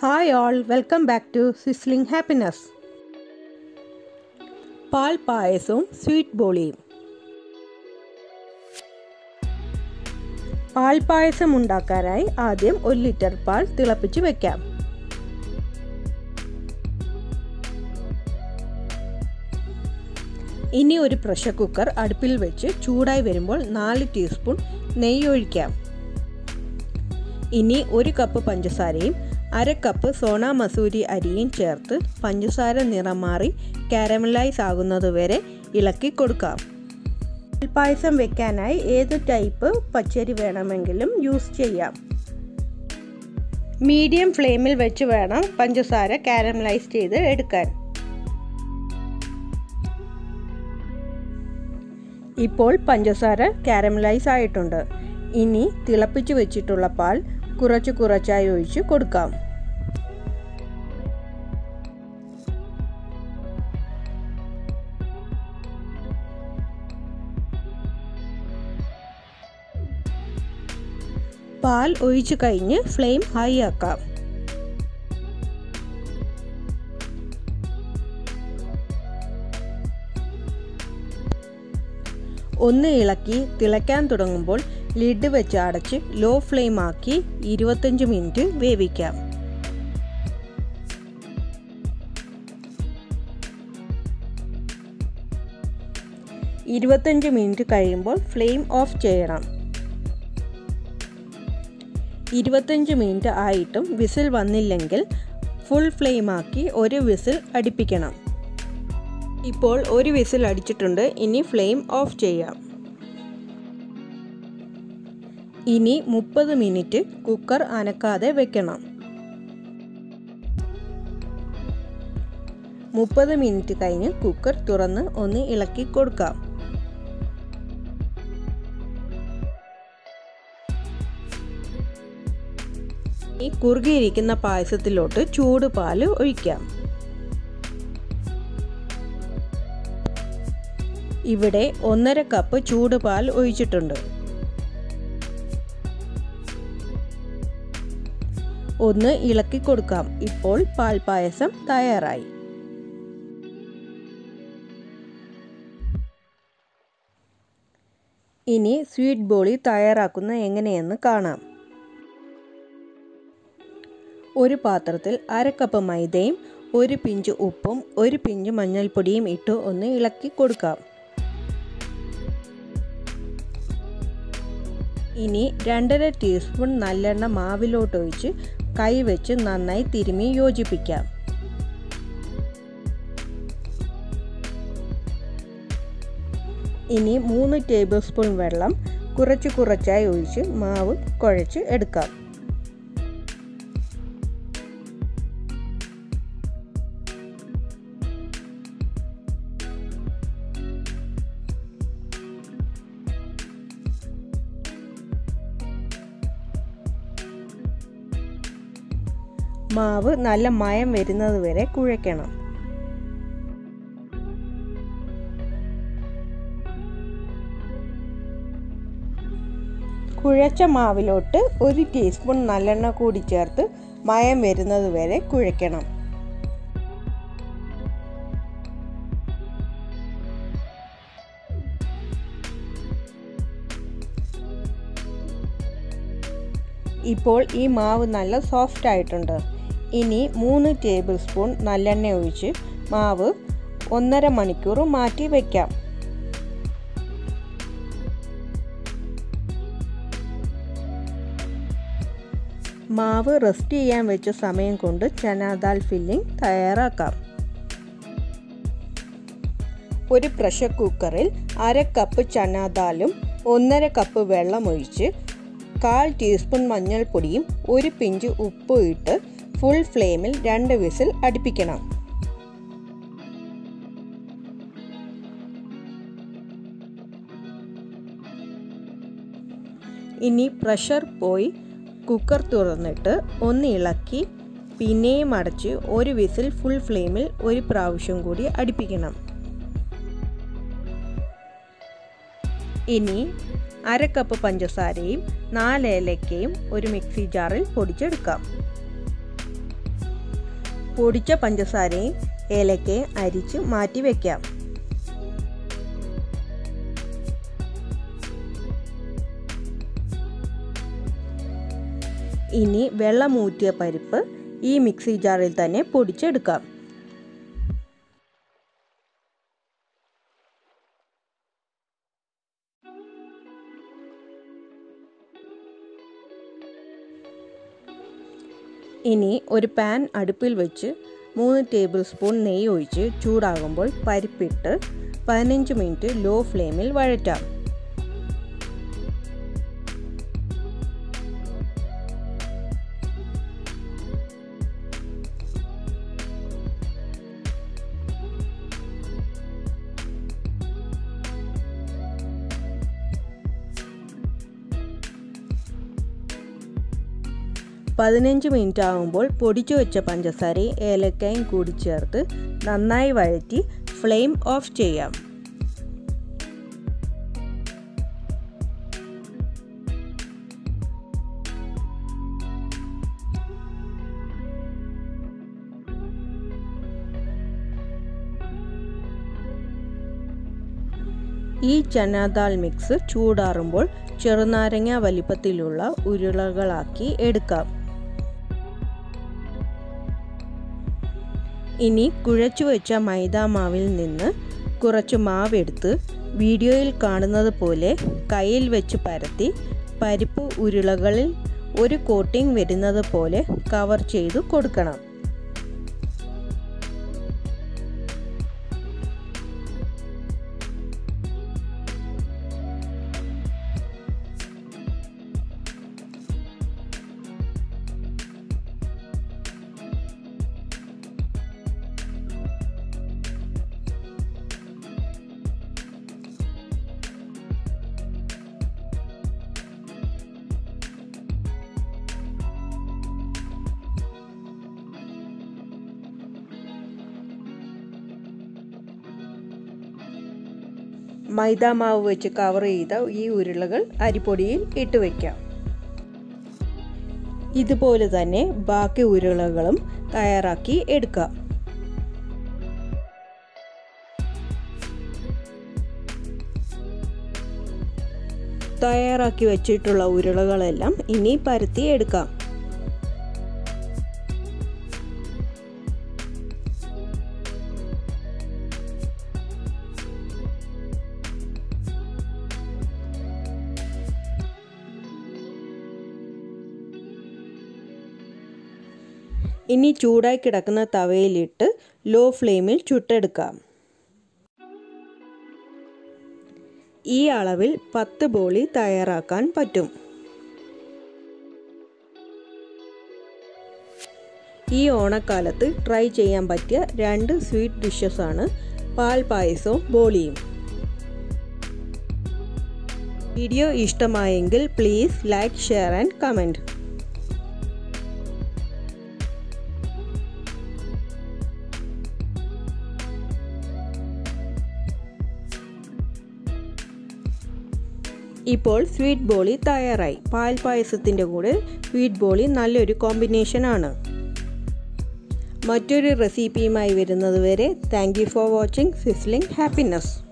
hi all welcome back to sizzling happiness പാൽ പായസവും sweet ബോളിയും പാൽ പായസം ഉണ്ടാക്കാനായി ആദ്യം ഒരു ലിറ്റർ പാൽ തിളപ്പിച്ച് വെക്കാം ഇനി ഒരു പ്രഷർ കുക്കർ അടുപ്പിൽ വെച്ച് ചൂടായി വരുമ്പോൾ നാല് ടീസ്പൂൺ നെയ്യ് ഒഴിക്കാം ഇനി ഒരു കപ്പ് പഞ്ചസാരയും അര കപ്പ് സോണ മസൂരി അരിയും ചേർത്ത് പഞ്ചസാര നിറം മാറി കാരമലൈസ് ആകുന്നതുവരെ ഇളക്കി കൊടുക്കാം പായസം വെക്കാനായി ഏത് ടൈപ്പ് പച്ചരി വേണമെങ്കിലും യൂസ് ചെയ്യാം മീഡിയം ഫ്ലെയിമിൽ വെച്ച് വേണം പഞ്ചസാര കാരമലൈസ് ചെയ്ത് എടുക്കാൻ ഇപ്പോൾ പഞ്ചസാര കാരമലൈസ് ആയിട്ടുണ്ട് ഇനി തിളപ്പിച്ച് വെച്ചിട്ടുള്ള പാൽ കുറച്ച് കുറച്ചായി ഒഴിച്ച് കൊടുക്കാം പാൽ ഒഴിച്ചു കഴിഞ്ഞ് ഫ്ലെയിം ഹൈ ആക്കാം ഒന്ന് ഇളക്കി തിളയ്ക്കാൻ തുടങ്ങുമ്പോൾ ലിഡ് വെച്ച് അടച്ച് ലോ ഫ്ലെയിം ആക്കി ഇരുപത്തഞ്ച് മിനിറ്റ് വേവിക്കാം ഇരുപത്തഞ്ച് മിനിറ്റ് കഴിയുമ്പോൾ ഫ്ലെയിം ഓഫ് ചെയ്യണം ഇരുപത്തഞ്ച് മിനിറ്റ് ആയിട്ടും വിസിൽ വന്നില്ലെങ്കിൽ ഫുൾ ഫ്ലെയിം ആക്കി ഒരു വിസിൽ അടുപ്പിക്കണം ഇപ്പോൾ ഒരു വിസിൽ അടിച്ചിട്ടുണ്ട് ഇനി ഫ്ലെയിം ഓഫ് ചെയ്യാം ഇനി മുപ്പത് മിനിറ്റ് കുക്കർ അനക്കാതെ വെക്കണം മുപ്പത് മിനിറ്റ് കഴിഞ്ഞ് കുക്കർ തുറന്ന് ഒന്ന് ഇളക്കി കൊടുക്കാം ഈ കുറുകിയിരിക്കുന്ന പായസത്തിലോട്ട് ചൂട് പാല് ഒഴിക്കാം ഇവിടെ ഒന്നര കപ്പ് ചൂട് പാൽ ഒഴിച്ചിട്ടുണ്ട് ഒന്ന് ഇളക്കി കൊടുക്കാം ഇപ്പോൾ പാൽ പായസം തയ്യാറായി ഇനി സ്വീറ്റ് ബോളി തയ്യാറാക്കുന്ന എങ്ങനെയെന്ന് കാണാം ഒരു പാത്രത്തിൽ അര കപ്പ് മൈദയും ഒരു പിഞ്ച് ഉപ്പും ഒരു പിഞ്ച് മഞ്ഞൾപ്പൊടിയും ഇട്ട് ഒന്ന് ഇളക്കി കൊടുക്കാം ഇനി രണ്ടര ടീസ്പൂൺ നല്ലെണ്ണ മാവിലോട്ടൊഴിച്ച് കൈ വെച്ച് നന്നായി തിരുമ്മി യോജിപ്പിക്കാം ഇനി മൂന്ന് ടേബിൾ സ്പൂൺ വെള്ളം കുറച്ച് കുറച്ചായി ഒഴിച്ച് മാവ് കുഴച്ച് എടുക്കാം മാവ് നല്ല മയം വരുന്നത് വരെ കുഴയ്ക്കണം കുഴച്ച മാവിലോട്ട് ഒരു ടീസ്പൂൺ നല്ലെണ്ണ കൂടി ചേർത്ത് മയം വരുന്നത് വരെ കുഴയ്ക്കണം ഇപ്പോൾ ഈ മാവ് നല്ല സോഫ്റ്റ് ആയിട്ടുണ്ട് ഇനി മൂന്ന് ടേബിൾ സ്പൂൺ നല്ലെണ്ണ ഒഴിച്ച് മാവ് ഒന്നര മണിക്കൂർ മാറ്റി വയ്ക്കാം മാവ് റെസ്റ്റ് ചെയ്യാൻ വെച്ച സമയം കൊണ്ട് ചനാദാൽ ഫില്ലിംഗ് തയ്യാറാക്കാം ഒരു പ്രഷർ കുക്കറിൽ അര കപ്പ് ചനാദാലും ഒന്നര കപ്പ് വെള്ളം ഒഴിച്ച് കാൽ ടീസ്പൂൺ മഞ്ഞൾപ്പൊടിയും ഒരു പിഞ്ച് ഉപ്പും ഇട്ട് ഫുൾ ഫ്ലെയിമിൽ രണ്ട് വിസിൽ അടുപ്പിക്കണം ഇനി പ്രഷർ പോയി കുക്കർ തുറന്നിട്ട് ഒന്ന് ഇളക്കി പിന്നെയും അടച്ച് ഒരു വിസിൽ ഫുൾ ഫ്ലെയിമിൽ ഒരു പ്രാവശ്യം കൂടി അടുപ്പിക്കണം ഇനി അര കപ്പ് പഞ്ചസാരയും നാല് ഏലക്കയും ഒരു മിക്സി ജാറിൽ പൊടിച്ചെടുക്കാം പൊടിച്ച പഞ്ചസാരയും ഏലക്കയും അരിച്ച് മാറ്റി വയ്ക്കാം ഇനി വെള്ളമൂറ്റിയ പരിപ്പ് ഈ മിക്സി ജാറിൽ തന്നെ പൊടിച്ചെടുക്കാം ഇനി ഒരു പാൻ അടുപ്പിൽ വെച്ച് മൂന്ന് ടേബിൾ സ്പൂൺ നെയ്യ് ഒഴിച്ച് ചൂടാകുമ്പോൾ പരിപ്പിട്ട് പതിനഞ്ച് മിനിറ്റ് ലോ ഫ്ലെയിമിൽ വഴറ്റാം പതിനഞ്ച് മിനിറ്റ് ആകുമ്പോൾ പൊടിച്ചു വെച്ച പഞ്ചസാരയും ഏലക്കയും കൂടി ചേർത്ത് നന്നായി വഴറ്റി ഫ്ലെയിം ഓഫ് ചെയ്യാം ഈ ചനാദാൽ മിക്സ് ചൂടാറുമ്പോൾ ചെറുനാരങ്ങ വലിപ്പത്തിലുള്ള ഉരുളകളാക്കി എടുക്കാം ഇനി കുഴച്ചു വെച്ച മൈദാ മാവിൽ നിന്ന് കുറച്ച് മാവെടുത്ത് വീഡിയോയിൽ കാണുന്നത് പോലെ കയ്യിൽ വെച്ച് പരത്തി പരിപ്പ് ഉരുളകളിൽ ഒരു കോട്ടിംഗ് വരുന്നത് പോലെ കവർ ചെയ്തു കൊടുക്കണം മൈദ മാവ് വെച്ച് കവർ ചെയ്ത ഈ ഉരുളകൾ അരിപ്പൊടിയിൽ ഇട്ട് വയ്ക്കാം ഇതുപോലെ തന്നെ ബാക്കി ഉരുളകളും തയ്യാറാക്കി എടുക്കാം തയ്യാറാക്കി വെച്ചിട്ടുള്ള ഉരുളകളെല്ലാം ഇനി പരത്തി എടുക്കാം ഇനി ചൂടായി കിടക്കുന്ന തവയിലിട്ട് ലോ ഫ്ലെയിമിൽ ചുട്ടെടുക്കാം ഈ അളവിൽ പത്ത് ബോളി തയ്യാറാക്കാൻ പറ്റും ഈ ഓണക്കാലത്ത് ട്രൈ ചെയ്യാൻ പറ്റിയ രണ്ട് സ്വീറ്റ് ഡിഷസ് ആണ് പാൽ പായസവും ബോളിയും വീഡിയോ ഇഷ്ടമായെങ്കിൽ please like share and comment ഇപ്പോൾ സ്വീറ്റ് ബോളി തയ്യാറായി പാൽ പായസത്തിൻ്റെ കൂടെ സ്വീറ്റ് ബോളി നല്ലൊരു കോമ്പിനേഷൻ ആണ് മറ്റൊരു റെസിപ്പിയുമായി വരുന്നതുവരെ thank you for watching sizzling happiness